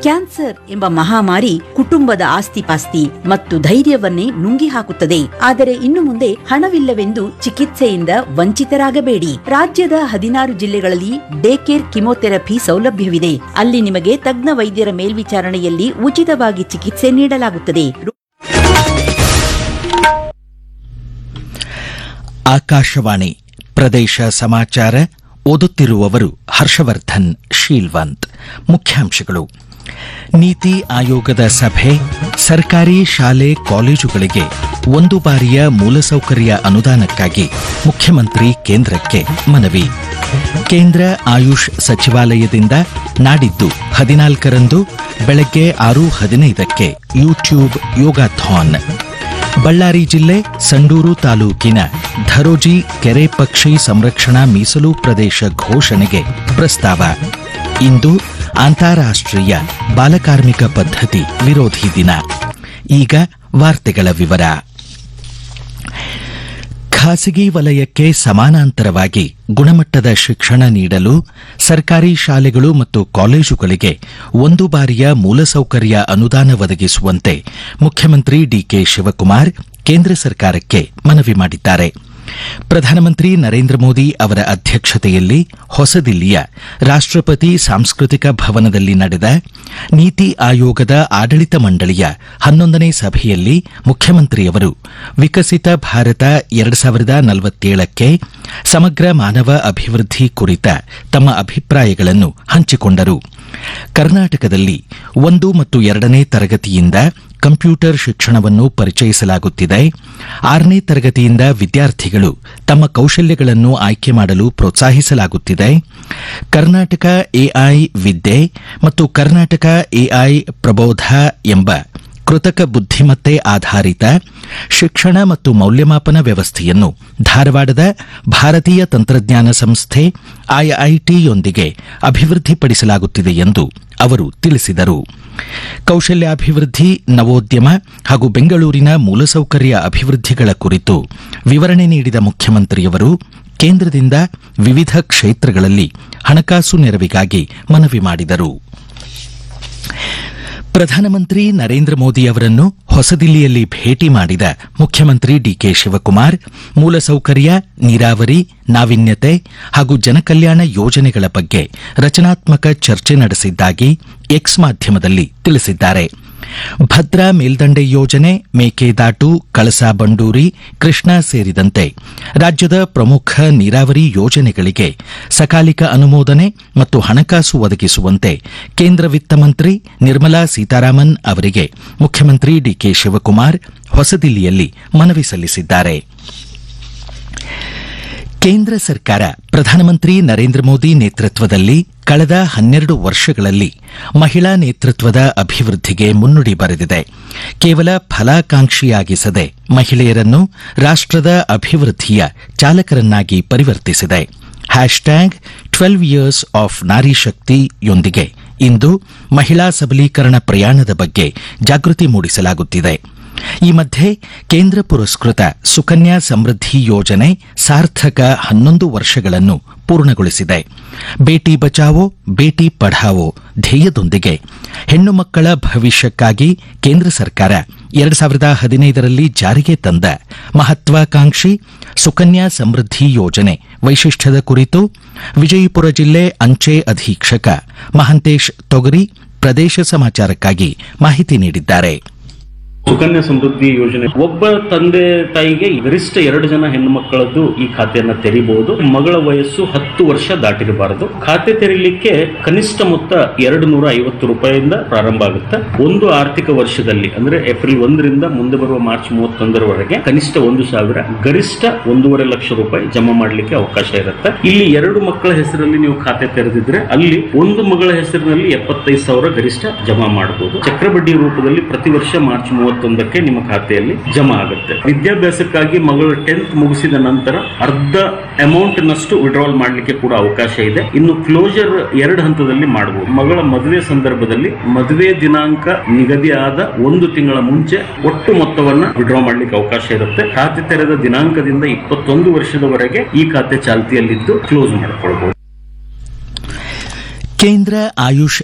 cancer ಎಂಬ ಮಹಾಮಾರಿ ಕುಟುಂಬದ ಆಸ್ತಿಪಾಸ್ತಿ ಮತ್ತು ಧೈರ್ಯವನ್ನೇ ನುಂಗಿ ಹಾಕುತ್ತದೆ ಆದರೆ ಇನ್ನು ಮುಂದೆ ಹಣವಿಲ್ಲವೆಂದು ಚಿಕಿತ್ಸೆಯಿಂದ ವಂಚಿತರಾಗಬೇಡಿ ರಾಜ್ಯದ ಹದಿನಾರು ಜಿಲ್ಲೆಗಳಲ್ಲಿ ಡೇ ಕೇರ್ ಕಿಮೋಥೆರಪಿ ಸೌಲಭ್ಯವಿದೆ ಅಲ್ಲಿ ನಿಮಗೆ ತಜ್ಞ ವೈದ್ಯರ ಮೇಲ್ವಿಚಾರಣೆಯಲ್ಲಿ ಉಚಿತವಾಗಿ ಚಿಕಿತ್ಸೆ ನೀಡಲಾಗುತ್ತದೆ ಆಕಾಶವಾಣಿ ಪ್ರದೇಶ ಸಮಾಚಾರ ಓದುತ್ತಿರುವವರು ಹರ್ಷವರ್ಧನ್ ಶೀಲ್ವಂತ್ ಮುಖ್ಯಾಂಶಗಳು ನೀತಿ ಆಯೋಗದ ಸಭೆ ಸರ್ಕಾರಿ ಶಾಲೆ ಕಾಲೇಜುಗಳಿಗೆ ಒಂದು ಬಾರಿಯ ಮೂಲಸೌಕರ್ಯ ಅನುದಾನಕ್ಕಾಗಿ ಮುಖ್ಯಮಂತ್ರಿ ಕೇಂದ್ರಕ್ಕೆ ಮನವಿ ಕೇಂದ್ರ ಆಯುಷ್ ಸಚಿವಾಲಯದಿಂದ ನಾಡಿದ್ದು ಹದಿನಾಲ್ಕರಂದು ಬೆಳಗ್ಗೆ ಆರು ಹದಿನೈದಕ್ಕೆ ಯೂಟ್ಯೂಬ್ ಯೋಗಾಥಾನ್ ಬಳ್ಳಾರಿ ಜಿಲ್ಲೆ ಸಂಡೂರು ತಾಲೂಕಿನ ಧರೋಜಿ ಕೆರೆ ಪಕ್ಷಿ ಸಂರಕ್ಷಣಾ ಮೀಸಲು ಪ್ರದೇಶ ಘೋಷಣೆಗೆ ಪ್ರಸ್ತಾವ ಇಂದು ಅಂತಾರಾಷ್ಟ್ರೀಯ ಬಾಲಕಾರ್ಮಿಕ ಪದ್ಧತಿ ವಿರೋಧಿ ದಿನ ಈಗ ವಾರ್ತೆಗಳ ವಿವರ ಖಾಸಗಿ ವಲಯಕ್ಕೆ ಸಮಾನಾಂತರವಾಗಿ ಗುಣಮಟ್ಟದ ಶಿಕ್ಷಣ ನೀಡಲು ಸರ್ಕಾರಿ ಶಾಲೆಗಳು ಮತ್ತು ಕಾಲೇಜುಗಳಿಗೆ ಒಂದು ಬಾರಿಯ ಮೂಲಸೌಕರ್ಯ ಅನುದಾನ ಒದಗಿಸುವಂತೆ ಮುಖ್ಯಮಂತ್ರಿ ಡಿಕೆ ಶಿವಕುಮಾರ್ ಕೇಂದ್ರ ಸರ್ಕಾರಕ್ಕೆ ಮನವಿ ಮಾಡಿದ್ದಾರೆ ಪ್ರಧಾನಮಂತ್ರಿ ನರೇಂದ್ರ ಮೋದಿ ಅವರ ಅಧ್ಯಕ್ಷತೆಯಲ್ಲಿ ಹೊಸದಿಲ್ಲಿಯ ರಾಷ್ಟ್ರಪತಿ ಸಾಂಸ್ಕೃತಿಕ ಭವನದಲ್ಲಿ ನಡೆದ ನೀತಿ ಆಯೋಗದ ಆಡಳಿತ ಮಂಡಳಿಯ ಹನ್ನೊಂದನೇ ಸಭೆಯಲ್ಲಿ ಮುಖ್ಯಮಂತ್ರಿಯವರು ವಿಕಸಿತ ಭಾರತ ಎರಡು ಸಾವಿರದ ನಲವತ್ತೇಳಕ್ಕೆ ಸಮಗ್ರ ಮಾನವ ಅಭಿವೃದ್ಧಿ ಕುರಿತ ತಮ್ಮ ಅಭಿಪ್ರಾಯಗಳನ್ನು ಹಂಚಿಕೊಂಡರು ಕರ್ನಾಟಕದಲ್ಲಿ ಒಂದು ಮತ್ತು ಎರಡನೇ ತರಗತಿಯಿಂದ ಕಂಪ್ಯೂಟರ್ ಶಿಕ್ಷಣವನ್ನು ಪರಿಚಯಿಸಲಾಗುತ್ತಿದೆ ಆರನೇ ತರಗತಿಯಿಂದ ವಿದ್ಯಾರ್ಥಿಗಳು ತಮ್ಮ ಕೌಶಲ್ಯಗಳನ್ನು ಆಯ್ಕೆ ಮಾಡಲು ಪ್ರೋತ್ಸಾಹಿಸಲಾಗುತ್ತಿದೆ ಕರ್ನಾಟಕ ಎಐ ವಿದ್ಯೆ ಮತ್ತು ಕರ್ನಾಟಕ ಎಐ ಪ್ರಬೋಧ ಎಂಬ ಕೃತಕ ಬುದ್ಧಿಮತ್ತೆ ಆಧಾರಿತ ಶಿಕ್ಷಣ ಮತ್ತು ಮೌಲ್ಯಮಾಪನ ವ್ಯವಸ್ಥೆಯನ್ನು ಧಾರವಾಡದ ಭಾರತೀಯ ತಂತ್ರಜ್ಞಾನ ಸಂಸ್ಥೆ ಐಐಟಿಯೊಂದಿಗೆ ಅಭಿವೃದ್ಧಿಪಡಿಸಲಾಗುತ್ತಿದೆ ಎಂದು ಅವರು ತಿಳಿಸಿದರು ಕೌಶಲ್ಯಾಭಿವೃದ್ಧಿ ನವೋದ್ಯಮ ಹಾಗೂ ಬೆಂಗಳೂರಿನ ಮೂಲಸೌಕರ್ಯ ಅಭಿವೃದ್ಧಿಗಳ ಕುರಿತು ವಿವರಣೆ ನೀಡಿದ ಮುಖ್ಯಮಂತ್ರಿಯವರು ಕೇಂದ್ರದಿಂದ ವಿವಿಧ ಕ್ಷೇತ್ರಗಳಲ್ಲಿ ಹಣಕಾಸು ನೆರವಿಗಾಗಿ ಮನವಿ ಮಾಡಿದರು ಪ್ರಧಾನಮಂತ್ರಿ ನರೇಂದ್ರ ಮೋದಿ ಅವರನ್ನು ಹೊಸದಿಲ್ಲಿಯಲ್ಲಿ ಭೇಟಿ ಮಾಡಿದ ಮುಖ್ಯಮಂತ್ರಿ ಡಿಕೆ ಶಿವಕುಮಾರ್ ಮೂಲಸೌಕರ್ಯ ನೀರಾವರಿ ನಾವಿನ್ಯತೆ ಹಾಗೂ ಜನಕಲ್ಯಾಣ ಯೋಜನೆಗಳ ಬಗ್ಗೆ ರಚನಾತ್ಮಕ ಚರ್ಚೆ ನಡೆಸಿದ್ದಾಗಿ ಎಕ್ಸ್ ಮಾಧ್ಯಮದಲ್ಲಿ ತಿಳಿಸಿದ್ದಾರೆ ಭದ್ರಾ ಮೇಲ್ದಂಡೆ ಯೋಜನೆ ಮೇಕೆದಾಟು ಕಳಸಾ ಬಂಡೂರಿ ಕೃಷ್ಣಾ ಸೇರಿದಂತೆ ರಾಜ್ಯದ ಪ್ರಮುಖ ನೀರಾವರಿ ಯೋಜನೆಗಳಿಗೆ ಸಕಾಲಿಕ ಅನುಮೋದನೆ ಮತ್ತು ಹಣಕಾಸು ಒದಗಿಸುವಂತೆ ಕೇಂದ್ರ ವಿತ್ತ ಮಂತ್ರಿ ನಿರ್ಮಲಾ ಸೀತಾರಾಮನ್ ಅವರಿಗೆ ಮುಖ್ಯಮಂತ್ರಿ ಡಿಕೆ ಶಿವಕುಮಾರ್ ಹೊಸದಿಲ್ಲಿಯಲ್ಲಿ ಮನವಿ ಸಲ್ಲಿಸಿದ್ದಾರೆ ಕೇಂದ್ರ ಸರ್ಕಾರ ಪ್ರಧಾನಮಂತ್ರಿ ನರೇಂದ್ರ ಮೋದಿ ನೇತೃತ್ವದಲ್ಲಿ ಕಳೆದ ಹನ್ನೆರಡು ವರ್ಷಗಳಲ್ಲಿ ಮಹಿಳಾ ನೇತೃತ್ವದ ಅಭಿವೃದ್ಧಿಗೆ ಮುನ್ನುಡಿ ಬರೆದಿದೆ ಕೇವಲ ಫಲಾಕಾಂಕ್ಷಿಯಾಗಿಸದೆ ಮಹಿಳೆಯರನ್ನು ರಾಷ್ಟದ ಅಭಿವೃದ್ಧಿಯ ಚಾಲಕರನ್ನಾಗಿ ಪರಿವರ್ತಿಸಿದೆ ಹ್ಯಾಶ್ಟ್ಯಾಗ್ ಟ್ವೆಲ್ವ್ ಇಯರ್ಸ್ ಆಫ್ ನಾರಿ ಶಕ್ತಿಯೊಂದಿಗೆ ಇಂದು ಮಹಿಳಾ ಸಬಲೀಕರಣ ಪ್ರಯಾಣದ ಬಗ್ಗೆ ಜಾಗೃತಿ ಮೂಡಿಸಲಾಗುತ್ತಿದೆ ಈ ಮಧ್ಯೆ ಕೇಂದ್ರ ಪುರಸ್ಕೃತ ಸುಕನ್ಯಾ ಸಮೃದ್ಧಿ ಯೋಜನೆ ಸಾರ್ಥಕ ಹನ್ನೊಂದು ವರ್ಷಗಳನ್ನು ಪೂರ್ಣಗೊಳಿಸಿದೆ ಬೇಟಿ ಬಚಾವೋ ಬೇಟಿ ಪಢಾವೋ ಧ್ಯೇಯದೊಂದಿಗೆ ಹೆಣ್ಣು ಮಕ್ಕಳ ಭವಿಷ್ಯಕ್ಕಾಗಿ ಕೇಂದ್ರ ಸರ್ಕಾರ ಎರಡು ಸಾವಿರದ ಹದಿನೈದರಲ್ಲಿ ಜಾರಿಗೆ ತಂದ ಮಹತ್ವಾಕಾಂಕ್ಷಿ ಸುಕನ್ಯಾ ಸಮೃದ್ಧಿ ಯೋಜನೆ ವೈಶಿಷ್ಟ್ಯದ ಕುರಿತು ವಿಜಯಪುರ ಜಿಲ್ಲೆ ಅಂಚೆ ಅಧೀಕ್ಷಕ ಮಹಂತೇಶ್ ತೊಗರಿ ಪ್ರದೇಶ ಸಮಾಚಾರಕ್ಕಾಗಿ ಮಾಹಿತಿ ನೀಡಿದ್ದಾರೆ ಸುಕನ್ಯಾ ಸಮೃದ್ಧಿ ಯೋಜನೆ ಒಬ್ಬ ತಂದೆ ತಾಯಿಗೆ ಗರಿಷ್ಠ ಎರಡು ಜನ ಹೆಣ್ಣು ಮಕ್ಕಳದ್ದು ಈ ಖಾತೆಯನ್ನ ತೆರಿಬಹುದು ಮಗಳ ವಯಸ್ಸು ಹತ್ತು ವರ್ಷ ದಾಟಿರಬಾರದು ಖಾತೆ ತೆರೀಲಿಕ್ಕೆ ಕನಿಷ್ಠ ಮೊತ್ತ ಎರಡು ನೂರ ಐವತ್ತು ರೂಪಾಯಿಯಿಂದ ಪ್ರಾರಂಭ ಆಗುತ್ತೆ ಒಂದು ಆರ್ಥಿಕ ವರ್ಷದಲ್ಲಿ ಅಂದ್ರೆ ಏಪ್ರಿಲ್ ಒಂದರಿಂದ ಮುಂದೆ ಬರುವ ಮಾರ್ಚ್ ಮೂವತ್ತೊಂದರವರೆಗೆ ಕನಿಷ್ಠ ಒಂದು ಸಾವಿರ ಗರಿಷ್ಠ ಒಂದೂವರೆ ಲಕ್ಷ ರೂಪಾಯಿ ಜಮಾ ಮಾಡಲಿಕ್ಕೆ ಅವಕಾಶ ಇರುತ್ತೆ ಇಲ್ಲಿ ಎರಡು ಮಕ್ಕಳ ಹೆಸರಲ್ಲಿ ನೀವು ಖಾತೆ ತೆರೆದಿದ್ರೆ ಅಲ್ಲಿ ಒಂದು ಮಗಳ ಹೆಸರಿನಲ್ಲಿ ಎಪ್ಪತ್ತೈದು ಸಾವಿರ ಗರಿಷ್ಠ ಜಮಾ ಮಾಡಬಹುದು ಚಕ್ರಬಡ್ಡಿ ರೂಪದಲ್ಲಿ ಪ್ರತಿ ವರ್ಷ ಮಾರ್ಚ್ ಮೂವತ್ತೊಂದಕ್ಕೆ ನಿಮ್ಮ ಖಾತೆಯಲ್ಲಿ ಜಮಾ ಆಗುತ್ತೆ ವಿದ್ಯಾಭ್ಯಾಸಕ್ಕಾಗಿ ಮಗಳು ಟೆಂತ್ ಮುಗಿಸಿದ ನಂತರ ಅರ್ಧ ಅಮೌಂಟ್ ನಷ್ಟು ವಿಡ್ರಾಲ್ ಮಾಡಲಿಕ್ಕೆ ಕೂಡ ಅವಕಾಶ ಇದೆ ಇನ್ನು ಕ್ಲೋಜರ್ ಎರಡು ಹಂತದಲ್ಲಿ ಮಾಡಬಹುದು ಮಗಳ ಮದುವೆ ಸಂದರ್ಭದಲ್ಲಿ ಮದುವೆ ದಿನಾಂಕ ನಿಗದಿ ಆದ ಒಂದು ತಿಂಗಳ ಮುಂಚೆ ಒಟ್ಟು ಮೊತ್ತವನ್ನ ವಿಡ್ರಾ ಮಾಡಲಿಕ್ಕೆ ಅವಕಾಶ ಇರುತ್ತೆ ಖಾತೆ ತೆರೆದ ದಿನಾಂಕದಿಂದ ಇಪ್ಪತ್ತೊಂದು ವರ್ಷದವರೆಗೆ ಈ ಖಾತೆ ಚಾಲ್ತಿಯಲ್ಲಿದ್ದು ಕ್ಲೋಸ್ ಮಾಡಿಕೊಳ್ಬಹುದು ಕೇಂದ್ರ ಆಯುಷ್